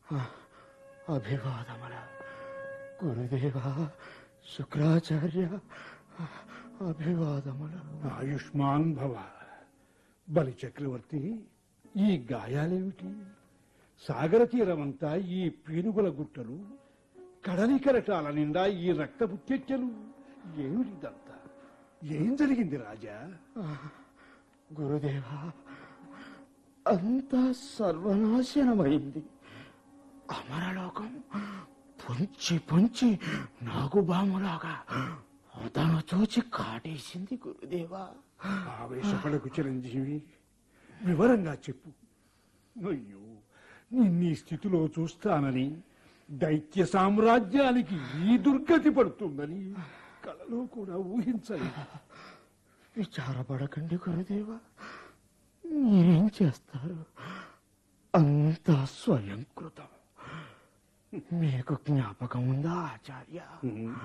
అభివాదముల గురుదేవ శుక్రాచార్య అభివాదముల ఆయుష్మాన్ భవ బలి చక్రవర్తి ఈ గాయాలేమిటి సాగర తీరమంతా ఈ పీనుగుల గుట్టలు కడలి కెరటాల నిండా ఈ రక్తపు చెచ్చలు ఏమిటిదంతా ఏం జరిగింది రాజా గురుదేవ అంతా సర్వనాశనమైంది అమరలోకం పొంచి పొంచి నాగుబాములాగా అతను చూచి కాటేసింది గురుదేవా ఆవేశపడకు చిరంజీవి వివరంగా చెప్పు అయ్యో నిన్నీ స్థితిలో చూస్తానని దైత్య సామ్రాజ్యానికి ఈ దుర్గతి పడుతుందని కలలో కూడా ఊహించలేదు విచారపడకండి గురుదేవ మీరేం చేస్తారు అంతా స్వయంకృతం మీకు జ్ఞాపకం ఉందా ఆచార్య